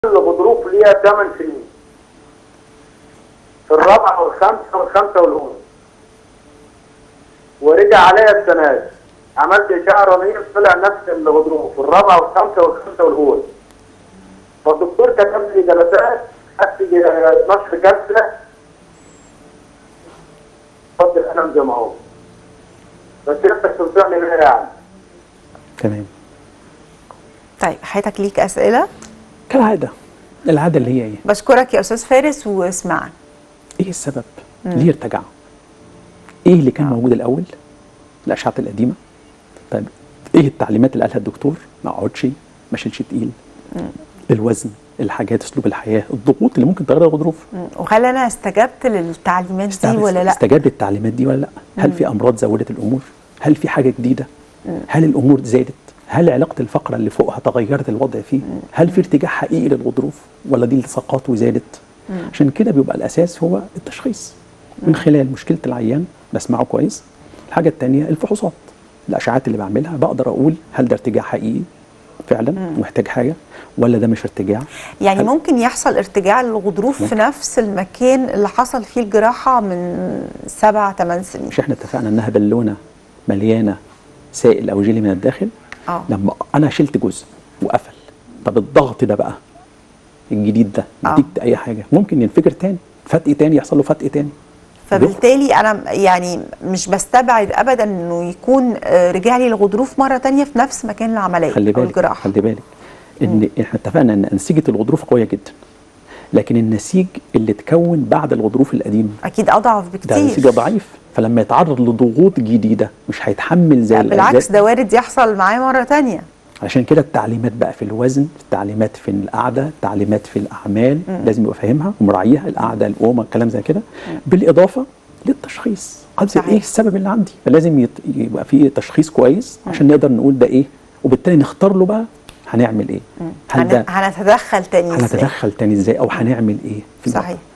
الغضروف ليها 8 سنين في الرابعه والخامسه والخامسه والاولى ورجع عليا السنه دي عملت اشعه رنين طلع نفس الغضروف في الرابعه والخامسه والخامسه والاولى فالدكتور كتب لي جلسات خدت 12 جلسه فضل الالم زي ما هو بس انت تنصحني بيها يعني تمام طيب حياتك ليك اسئله كالعاده العاده اللي هي ايه؟ بشكرك يا استاذ فارس واسمعك ايه السبب؟ ليه ارتجع؟ ايه اللي كان موجود الاول؟ الاشعه القديمه طيب ايه التعليمات اللي قالها الدكتور؟ ما اقعدش ما اشيلش تقيل الوزن الحاجات اسلوب الحياه الضغوط اللي ممكن تغير الغضروف مم. وهل انا استجبت للتعليمات دي ولا لا استجاب للتعليمات دي ولا لا؟ هل في امراض زودت الامور؟ هل في حاجه جديده؟ هل الامور زادت؟ هل علاقه الفقره اللي فوقها تغيرت الوضع فيه؟ هل في ارتجاع حقيقي للغضروف ولا دي التصاقات وزادت؟ عشان كده بيبقى الاساس هو التشخيص من خلال مشكله العيان بسمعه كويس الحاجه الثانيه الفحوصات الاشعاعات اللي بعملها بقدر اقول هل ده ارتجاع حقيقي فعلا محتاج حاجه ولا ده مش ارتجاع يعني هل- ممكن يحصل ارتجاع للغضروف في نفس المكان اللي حصل فيه الجراحه من سبع ثمان سنين مش احنا اتفقنا انها بالونه مليانه سائل او جيلي من الداخل اه لما انا شلت جزء وقفل طب الضغط ده بقى الجديد ده آه. نتيجه اي حاجه ممكن ينفجر تاني فتق تاني يحصل له فتق تاني فبالتالي انا يعني مش بستبعد ابدا انه يكون آه، رجع لي الغضروف مره تانية في نفس مكان العمليه خلي او بالك الجراحه خلي بالك ان احنا اتفقنا ان انسجه الغضروف قويه جدا لكن النسيج اللي اتكون بعد الغضروف القديم اكيد اضعف ده بكتير نسيج ضعيف فلما يتعرض لضغوط جديده مش هيتحمل زي لا، بالعكس الأجزاء. ده وارد يحصل معاه مره تانية عشان كده التعليمات بقى في الوزن التعليمات في القعده التعليمات في الاعمال لازم يبقى فاهمها ومراعيها القعده القومه الكلام زي كده بالاضافه للتشخيص عايز صحيح. ايه السبب اللي عندي فلازم يت... يبقى في تشخيص كويس عشان نقدر نقول ده ايه وبالتالي نختار له بقى هنعمل ايه هل هن- ده هنتدخل تاني ازاي هنتدخل تاني ازاي او هنعمل ايه في صحيح الموضوع.